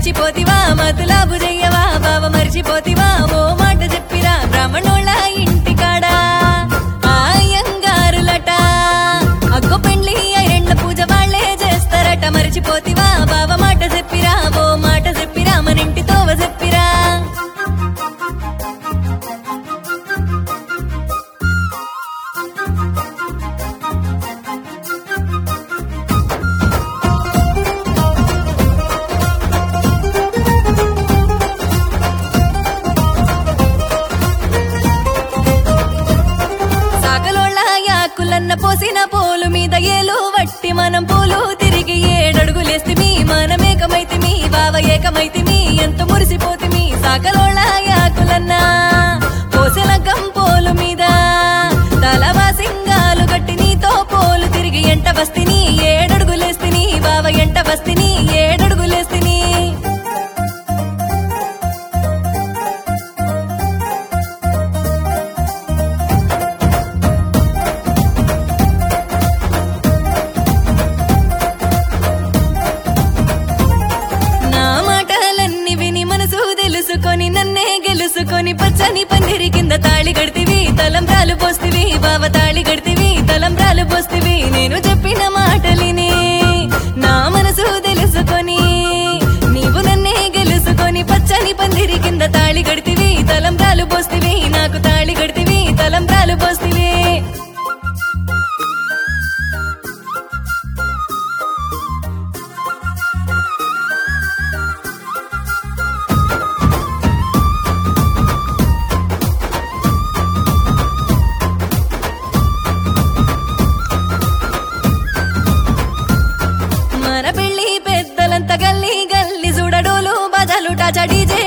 మరిచిపోతివా మతులాబు చెయ్యవా బావ మరిచిపోతివా ఓ మాట చెప్పిరా బ్రాహ్మణోళ్ళ ఇంటికాడా ఆయంగారులట అగ్గో పెండ్లి ఐరెండ్ల పూజ వాళ్ళే చేస్తారట మరిచిపోతివా బావ మాట చెప్పిరా ఓ మాట చెప్పిరా మనింటి తోవ చెప్పిరా సాగలోళ్ళ యాకులన్న పోసిన పోలు మీద ఏలు వట్టి మనం పూలు తిరిగి ఏడడుగులేస్తిమి మనమేకమైతిమి బావ ఏకమైతిమి ఎంత మురిసిపోతిమి సాగలోళ్ళ యాకులన్న పోసిన గంపోలు మీద తలవా సింగాలు గట్టి నీతో పోలు తిరిగి ఎంట వస్తిని ఏడడుగులేస్తిని బావ ఎంట వస్తిని ఏడడుగులేస్తిని నా మాటలన్నీ విని మనసు తెలుసుకొని నన్నే గెలుసుకొని పచ్చని పందిరి కింద తాళి కడితివి తలంబ్రాలు పోస్తివి బావ తాళి కడితివి తలంబ్రాలు పోస్తివి నేను చెప్పిన మాటలిని నా మనసు తెలుసుకొని నీవు నన్నే గెలుసుకొని పచ్చని పందిరి కింద తాళి కడితివి తలంబ్రాలు పోస్తివి నాకు తాళి కడితివి తలంబ్రాలు పోస్తివి మన పెళ్లి పెద్దలంతా గల్లి గల్లి చూడడోలు బజాలు టాచా డీజే